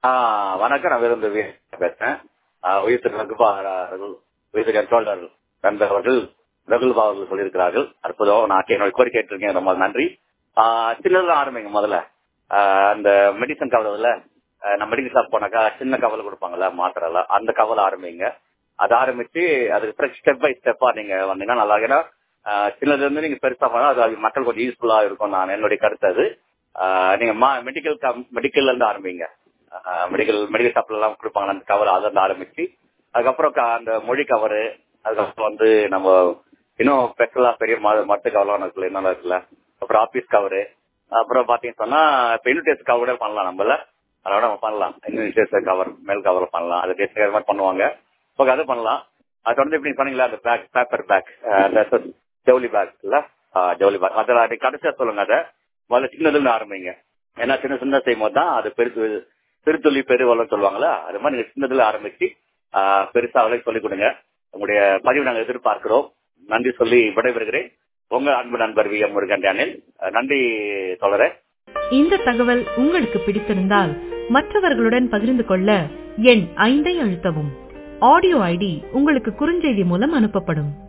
ஆ, வணக்கம் நான் விருந்து பேசுறேன் ஆ, உயிர் திரு ரகுபா ரகுல் உயிர் திரு கண்ட்ரோலர் நண்பர் அவர்கள் ரகுல் பா அவர்கள் சொல்லியிருக்கிறார்கள் அற்புதம் நான் என்னோட கோரிக்கை கேட்டிருக்கேன் ரொம்ப நன்றி ஆ, சின்னதுல ஆரம்பிங்க முதல்ல ஆ, அந்த மெடிசன் கவலைல நம்ம மெடிக்கல் ஷாப் போனாக்கா சின்ன கவலை கொடுப்பாங்கல்ல மாத்திரை அந்த கவலை ஆரம்பிங்க அதை ஆரம்பிச்சு அதுக்கு ஸ்டெப் பை ஸ்டெப்பா நீங்க வந்தீங்கன்னா நல்லா இருக்கும். ஏன்னா ஆ, சின்னதுல இருந்து நீங்க பெருசா பண்ணா அது அது மக்கள் கொஞ்சம் யூஸ்ஃபுல்லா இருக்கும் நான் என்னுடைய கருத்து அது ஆ, நீங்க மெடிக்கல் மெடிக்கல்ல இருந்து ஆரம்பிங்க மெடிக்கல் மெடிக்கல் ஷாப்ல எல்லாம் கொடுப்பாங்க அந்த கவர் அதை இருந்து ஆரம்பிச்சு அதுக்கப்புறம் க- அந்த மொழி கவரு அதுக்கப்புறம் வந்து நம்ம இன்னும் ஸ்பெஷலா பெரிய ம- மட்டு கவர்லாம் இருக்குல்ல என்னென்ன இருக்குல்ல அப்புறம் ஆபீஸ் கவரு அப்புறம் பாத்தீங்கன்னு சொன்னா இப்ப இன்விடேஷன் கவர் கூட பண்ணலாம் நம்மள அதோட நம்ம பண்ணலாம் இன்விடேஷன் கவர் மேல் கவர் பண்ணலாம் அது டேஸ்ட் மாதிரி பண்ணுவாங்க ஓகே அது பண்ணலாம் அது தொடர்ந்து இப்படி பண்ணீங்களா அந்த பேக் பேப்பர் பேக் அந்த ஜவுளி பேக் இல்ல ஆ, ஜவுளி பேக் அதில் அது கடைசியா சொல்லுங்க அதை முதல்ல சின்னதுல ஆரம்பிங்க ஏன்னா சின்ன சின்ன செய்யும் போது தான் அது பெருசு பெருத்துள்ளி பெருவளம் சொல்லுவாங்கல்ல அது மாதிரி நீங்க சின்னதுல ஆரம்பிச்சு ஆ, பெருசா அவளை சொல்லிக் கொடுங்க உங்களுடைய பதிவு நாங்கள் எதிர்பார்க்கிறோம் நன்றி சொல்லி விடைபெறுகிறேன் உங்க அன்பு நண்பர் வி எம் முருகன் டேனியல் அஹ், நன்றி தொடரேன் இந்த தகவல் உங்களுக்கு பிடித்திருந்தால் மற்றவர்களுடன் பகிர்ந்து கொள்ள எண் ஐந்தை அழுத்தவும் ஆடியோ ஐடி உங்களுக்கு குறுஞ்செய்தி மூலம் அனுப்பப்படும்